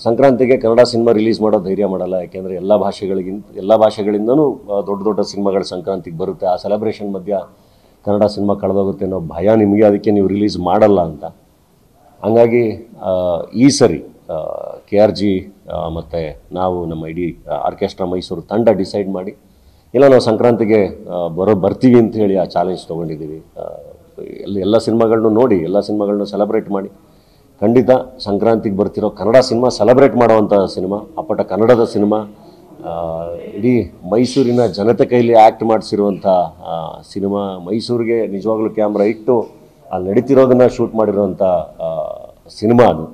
ಸಂಕ್ರಾಂತಿಗೆ Kannada cinema release ಮಾಡೋ ಧೈರ್ಯ ಮಾಡಲ್ಲ ಯಾಕೆಂದರೆ ಎಲ್ಲ ಭಾಷೆಗಳಿಗಿಂತ ಎಲ್ಲ ಭಾಷೆಗಳಿಂದನೂ ಆ, ದೊಡ್ಡ ದೊಡ್ಡ ಸಿನಿಮಾಗಳು ಸಂಕ್ರಾಂತಿಗೆ ಬರುತ್ತೆ ಆ ಸೆಲೆಬ್ರೇಷನ್ ಮಧ್ಯ ಕನ್ನಡ ಸಿನಿಮಾ ಕಳೆದೋಗುತ್ತೆ ಅನ್ನೋ ಭಯ ನಿಮಗೆ ಅದಕ್ಕೆ ನೀವು ರಿಲೀಸ್ ಮಾಡಲ್ಲ ಅಂತ ಹಂಗಾಗಿ ಆ, ಈ ಸರಿ ಕೆ ಆರ್ ಜಿ ಮತ್ತು ನಾವು ನಮ್ಮ ಇಡೀ ಆರ್ಕೆಸ್ಟ್ರಾ ಮೈಸೂರು ತಂಡ ಡಿಸೈಡ್ ಮಾಡಿ ಇಲ್ಲ ನಾವು ಸಂಕ್ರಾಂತಿಗೆ ಆ, ಬರೋ ಬರ್ತೀವಿ ಅಂತ ಹೇಳಿ ಆ ಚಾಲೆಂಜ್ ತೊಗೊಂಡಿದ್ದೀವಿ ಆ, ಎಲ್ಲ ಎಲ್ಲ ಸಿನಿಮಾಗಳನ್ನೂ ನೋಡಿ ಎಲ್ಲ ಸಿನಿಮಾಗಳನ್ನೂ ಸೆಲೆಬ್ರೇಟ್ ಮಾಡಿ ಖಂಡಿತ ಸಂಕ್ರಾಂತಿಗೆ ಬರ್ತಿರೋ ಕನ್ನಡ ಸಿನಿಮಾ ಸೆಲೆಬ್ರೇಟ್ ಮಾಡೋವಂಥ ಸಿನಿಮಾ ಅಪ್ಪಟ ಕನ್ನಡದ ಸಿನಿಮಾ ಆ, ಇಡೀ ಮೈಸೂರಿನ ಜನತೆ ಕೈಲಿ ಆ್ಯಕ್ಟ್ ಮಾಡಿಸಿರುವಂಥ ಸಿನಿಮಾ ಮೈಸೂರಿಗೆ ನಿಜವಾಗ್ಲೂ ಕ್ಯಾಮ್ರಾ ಇಟ್ಟು ಅಲ್ಲಿ ನಡೀತಿರೋದನ್ನು ಶೂಟ್ ಮಾಡಿರೋಂಥ ಸಿನಿಮಾ ಅದು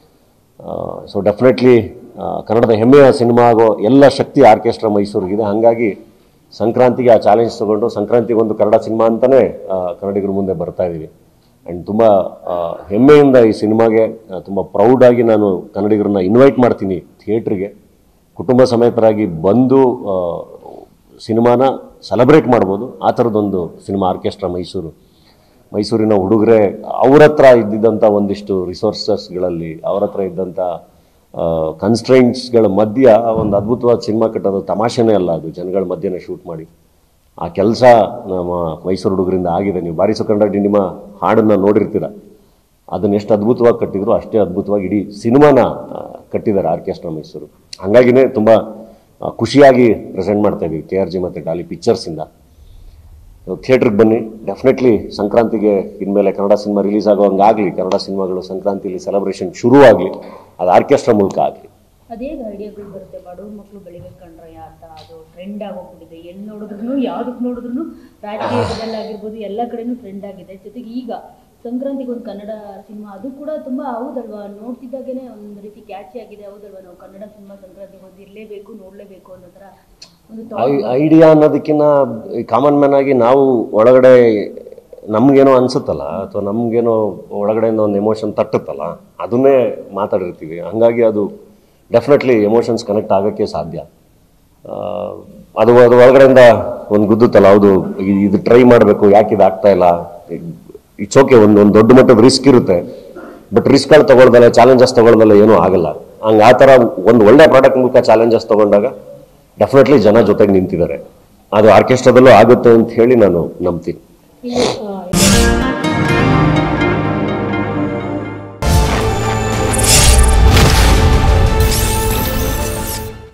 ಸೊ ಡೆಫಿನೆಟ್ಲಿ ಕನ್ನಡದ ಹೆಮ್ಮೆಯ ಸಿನಿಮಾ ಆಗೋ ಎಲ್ಲ ಶಕ್ತಿ ಆರ್ಕೆಸ್ಟ್ರಾ ಮೈಸೂರಿಗಿದೆ ಹಾಗಾಗಿ ಸಂಕ್ರಾಂತಿಗೆ ಆ ಚಾಲೆಂಜ್ ತೊಗೊಂಡು ಸಂಕ್ರಾಂತಿಗೆ ಒಂದು ಕನ್ನಡ ಸಿನಿಮಾ ಅಂತಲೇ ಕನ್ನಡಿಗರ ಮುಂದೆ ಬರ್ತಾ ಇದ್ದೀವಿ ಆ್ಯಂಡ್ ತುಂಬ ಹೆಮ್ಮೆಯಿಂದ ಈ ಸಿನಿಮಾಗೆ ತುಂಬ ಪ್ರೌಡಾಗಿ ನಾನು ಕನ್ನಡಿಗರನ್ನ ಇನ್ವೈಟ್ ಮಾಡ್ತೀನಿ ಥಿಯೇಟ್ರಿಗೆ ಕುಟುಂಬ ಸಮೇತರಾಗಿ ಬಂದು ಆ, ಸಿನಿಮಾನ ಸೆಲೆಬ್ರೇಟ್ ಮಾಡ್ಬೋದು ಆ ಥರದೊಂದು ಸಿನಿಮಾ ಆರ್ಕೆಸ್ಟ್ರಾ ಮೈಸೂರು ಮೈಸೂರಿನ ಹುಡುಗರೆ ಅವ್ರ ಹತ್ರ ಇದ್ದಿದ್ದಂಥ ಒಂದಿಷ್ಟು ರಿಸೋರ್ಸಸ್ಗಳಲ್ಲಿ ಅವ್ರ ಹತ್ರ ಇದ್ದಂಥ ಕನ್ಸ್ಟ್ರೈಂಟ್ಸ್ಗಳ ಮಧ್ಯ ಒಂದು ಅದ್ಭುತವಾದ ಸಿನಿಮಾ ಕಟ್ಟೋದು ತಮಾಷೆನೇ ಅಲ್ಲ ಅದು ಜನಗಳ ಮಧ್ಯೆ ಶೂಟ್ ಮಾಡಿ ಆ ಕೆಲಸ ನಮ್ಮ ಮೈಸೂರು ಹುಡುಗರಿಂದ ಆಗಿದೆ ನೀವು ಬಾರಿಸು ಕನ್ನಡ ಡಿಂಡಿಮ ಹಾಡನ್ನು ನೋಡಿರ್ತೀರ ಅದನ್ನ ಎಷ್ಟು ಅದ್ಭುತವಾಗಿ ಕಟ್ಟಿದ್ರು ಅಷ್ಟೇ ಅದ್ಭುತವಾಗಿ ಇಡೀ ಸಿನಿಮಾನ ಆ, ಕಟ್ಟಿದ್ದಾರೆ ಆರ್ಕೆಸ್ಟ್ರಾ ಮೈಸೂರು ಹಾಗಾಗಿನೇ ತುಂಬ ಆ, ಖುಷಿಯಾಗಿ ಪ್ರೆಸೆಂಟ್ ಮಾಡ್ತಾ ಇದ್ದೀವಿ ಕೆ ಆರ್ ಜಿ ಮತ್ತು ಡಾಲಿ ಪಿಕ್ಚರ್ಸಿಂದ ಥಿಯೇಟ್ರಿಗೆ ಬನ್ನಿ ಡೆಫಿನೆಟ್ಲಿ ಸಂಕ್ರಾಂತಿಗೆ ಇನ್ಮೇಲೆ ಕನ್ನಡ ಸಿನಿಮಾ ರಿಲೀಸ್ ಆಗೋ ಹಂಗಾಗಲಿ ಕನ್ನಡ ಸಿನಿಮಾಗಳು ಸಂಕ್ರಾಂತಿಲಿ ಸೆಲೆಬ್ರೇಷನ್ ಶುರುವಾಗಲಿ ಅದು ಆರ್ಕೆಸ್ಟ್ರಾ ಮೂಲಕ ಆಗಲಿ ಅದೇಗ ಐಡಿಯಾಗಳು ಬರುತ್ತೆ ಬಡವ್ರ ಮಕ್ಕಳು ಬೆಳಿಬೇಕು ಕಣ್ರಯ್ಯ ಅಂತ ಅದು ಟ್ರೆಂಡ್ ಆಗೋಗ್ಬಿಟ್ಟಿದೆ ಎಲ್ಲಿ ನೋಡಿದ್ರು ಯಾವ್ದಕ್ಕೆ ನೋಡಿದ್ರು ರಾಜಕೀಯದಲ್ಲಾಗಿರ್ಬೋದು ಎಲ್ಲ ಕಡೆನೂ ಟ್ರೆಂಡ್ ಆಗಿದೆ ಜೊತೆಗೆ ಈಗ ಸಂಕ್ರಾಂತಿಗೆ ಒಂದು ಕನ್ನಡ ಸಿನಿಮಾ ಅದು ಕೂಡ ತುಂಬ ಹೌದಲ್ವಾ ನೋಡ್ತಿದ್ದಾಗೇನೆ ಒಂದು ರೀತಿ ಕ್ಯಾಚಿ ಆಗಿದೆ ಹೌದಲ್ವಾ ನಾವು ಕನ್ನಡ ಸಿನಿಮಾ ಸಂಕ್ರಾಂತಿಗೆ ಒಂದು ಇರಲೇಬೇಕು ನೋಡಲೇಬೇಕು ಅನ್ನೋ ಥರ ಒಂದು thought ಐಡಿಯಾ ಅನ್ನೋದಕ್ಕಿಂತ ಕಾಮನ್ ಮ್ಯಾನ್ ಆಗಿ ನಾವು ಒಳಗಡೆ ನಮಗೇನೋ ಅನ್ಸುತ್ತಲ್ಲ ಅಥವಾ ನಮಗೇನೋ ಒಳಗಡೆಯಿಂದ ಒಂದು ಎಮೋಷನ್ ತಟ್ಟುತ್ತಲ್ಲ ಅದನ್ನೇ ಮಾತಾಡಿರ್ತೀವಿ ಹಂಗಾಗಿ ಅದು ಡೆಫಿನೆಟ್ಲಿ ಎಮೋಷನ್ಸ್ ಕನೆಕ್ಟ್ ಆಗೋಕ್ಕೆ ಸಾಧ್ಯ ಆ, ಅದು ಅದು ಒಳಗಡೆಯಿಂದ ಒಂದು ಗುದ್ದುತ್ತಲ್ಲ ಹೌದು ಇ- ಇದು ಟ್ರೈ ಮಾಡಬೇಕು ಯಾಕೆ ಇದು ಆಗ್ತಾ ಇಲ್ಲ ಇಟ್ಸ್ ಓಕೆ ಒಂದು ಒಂದು ದೊಡ್ಡ ಮಟ್ಟದ ರಿಸ್ಕ್ ಇರುತ್ತೆ ಬಟ್ ರಿಸ್ಕ್ಗಳು ತಗೊಳ್ದಲ್ಲ ಚಾಲೆಂಜಸ್ ತಗೊಳ್ದಲ್ಲ ಏನೂ ಆಗಲ್ಲ ಹಂಗೆ ಆ ಥರ ಒಂದು ಒಳ್ಳೆ ಪ್ರಾಡಕ್ಟ್ ಮೂಲಕ ಚಾಲೆಂಜಸ್ ತಗೊಂಡಾಗ ಡೆಫಿನೆಟ್ಲಿ ಜನ ಜೊತೆಗೆ ನಿಂತಿದ್ದಾರೆ ಅದು ಆರ್ಕೆಸ್ಟ್ರಾದಲ್ಲೂ ಆಗುತ್ತೆ ಅಂತ ಹೇಳಿ ನಾನು ನಂಬ್ತೀನಿ ಇಲ್ಲಿ ಆ,